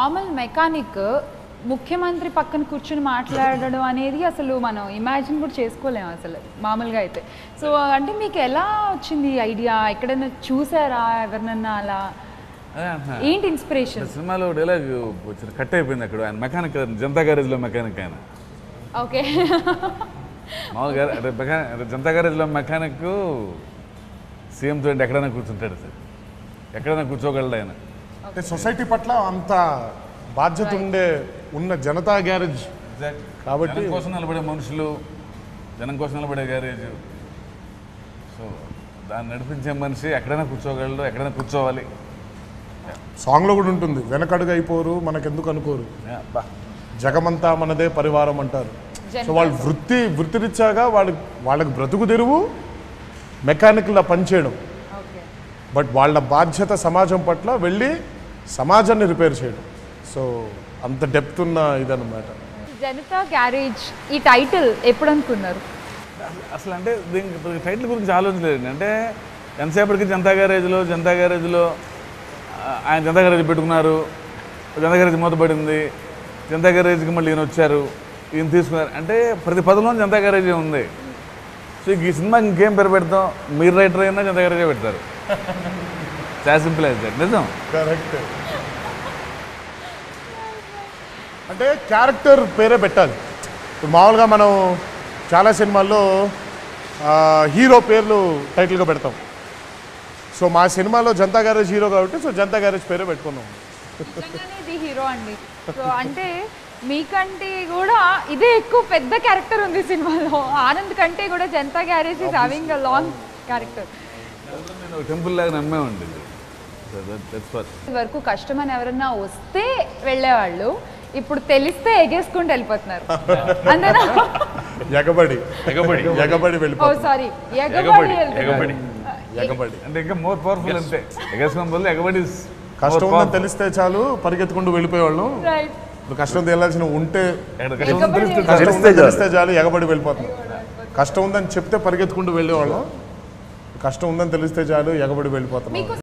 Normal mechanic ముఖ్యమంత్రి పక్కన కూర్చుని మాట్లాడడం అనేది అసలు మనం ఇమాజిన్ కూడా చేసుకోలేము అసలు మామూలుగా అయితే సో అంటే మీకు ఎలా వచ్చింది ఐడియా ఎక్కడైనా చూసారా ఎవరినన్నా అలా అదే అంటున్నా. ఏంటి ఇన్స్పిరేషన్ సినిమాలో డైలాగ్ వచ్చిన కట్ అయిపోయింది అక్కడ ఆయన మెకానిక్ జనతా గ్యారేజ్లో మెకానిక్ ఆయన ఓకే మామూలుగా అంటే మెకానిక్ అంటే జనతా గ్యారేజ్లో మెకానిక్ సీఎంతో అంటే ఎక్కడైనా కూర్చుంటాడు సార్ ఎక్కడైనా కూర్చోగలడు ఆయన అంటే సొసైటీ పట్ల అంత బాధ్యత ఉండే ఉన్న జనతా గ్యారేజ్ కాబట్టి- జనం కోసం నిలబడే మనుషులు జనం కోసం నిలబడే గ్యారేజ్ సో దాన్ని నడిపించే మనిషి ఎక్కడైనా కూర్చోగలడు ఎక్కడైనా కూర్చోవాలి సాంగ్లో కూడా ఉంటుంది వెనకడుగు అయిపోరు మనకెందుకు అనుకోరు యా, బా. జగమంతా మనదే పరివారం అంటారు జనతా సో వాళ్ళు వృత్తి వృత్తిరీత్యాగా వాళ్ళ వాళ్ళకి బ్రతుకు తెరువు మెకానిక్లా పనిచేయడం ఓకే బట్ వాళ్ళ బాధ్యత సమాజం పట్ల వెళ్ళి సమాజాన్ని రిపేర్ చేయడం సో అంత డెప్త్ ఉన్న ఇదన్నమాట జనతా గ్యారేజ్ ఈ టైటిల్ ఎప్పుడు అనుకున్నారు అసలు అంటే దీనికి ఇప్పుడు టైటిల్ గురించి ఆలోచించలేదు అంటే ఎంతసేపటికి జనతా గ్యారేజ్లో జనతా గ్యారేజ్లో ఆ, ఆయన జనతా గ్యారేజ్ పెట్టుకున్నారు జనతా గ్యారేజ్ మూతపడింది జనతా గ్యారేజ్కి మళ్ళీ ఈయన వచ్చారు ఈయన తీసుకున్నారు అంటే ప్రతి పదంలో జనతా గ్యారేజే ఉంది సో ఇంక ఈ సినిమాకి ఇంకేం పేరు పెడతాం మీరు రైటర్ అయినా జనతా గ్యారేజే పెడతారు చాలా సింపుల్ అయితే నిజం కరెక్ట్ అంటే క్యారెక్టర్ పేరే పెట్టాలి ఇప్పుడు మామూలుగా మనం చాలా సినిమాల్లో ఆ, హీరో పేర్లు టైటిల్గా పెడతాం సో మా సినిమాలో జనతా గ్యారేజ్ హీరో కాబట్టి సో జనతా గ్యారేజ్ పేరే పెట్టుకున్నాం నిజంగానే ఇది హీరో అండి సో అంటే మీకంటే కూడా ఇదే ఎక్కువ పెద్ద క్యారెక్టర్ ఉంది సినిమాలో ఆనంద్ కంటే కూడా Janata Garage is having a long character నేను ఒక టెంపుల్ లాగా నమ్మేవండి దట్స్ ఫర్ వరకు కష్టమని ఎవరన్నా వస్తే వెళ్ళేవాళ్ళు ఇప్పుడు తెలిస్తే ఎగేసుకుంటూ వెళ్ళిపోతున్నారు అంతేనా ఎగబడి ఎగబడి. ఎగబడి ఓ వెళ్ళిపోతాం సారీ ఎగబడి ఎగబడి, వెళ్తున్నారు. ఎగబడి. ఎగబడి అంటే ఇంకా మోర్ పవర్ఫుల్ అంతే ఎగేసుకోవడం బదులు ఎగబడి is కష్టం more ఉందని powerful. తెలిస్తే చాలు పరిగెత్తుకుంటూ వెళ్ళిపోయేవాళ్ళం Right. ఇప్పుడు కష్టం తెలియాల్సిన ఉంటే ఎక్కడ కష్టం ఉందో ఎగబడి తెలిస్తే కష్టం చాలు. ఉందని తెలిస్తే చాలు ఎగబడి వెళ్ళిపోతున్నాం కష్టం ఉందని చెప్తే పరిగెత్తుకుంటూ వెళ్ళేవాళ్ళం కష్టం ఉందని తెలిస్తే చాలు ఎగబడి వెళ్ళిపోతున్నాం మీకు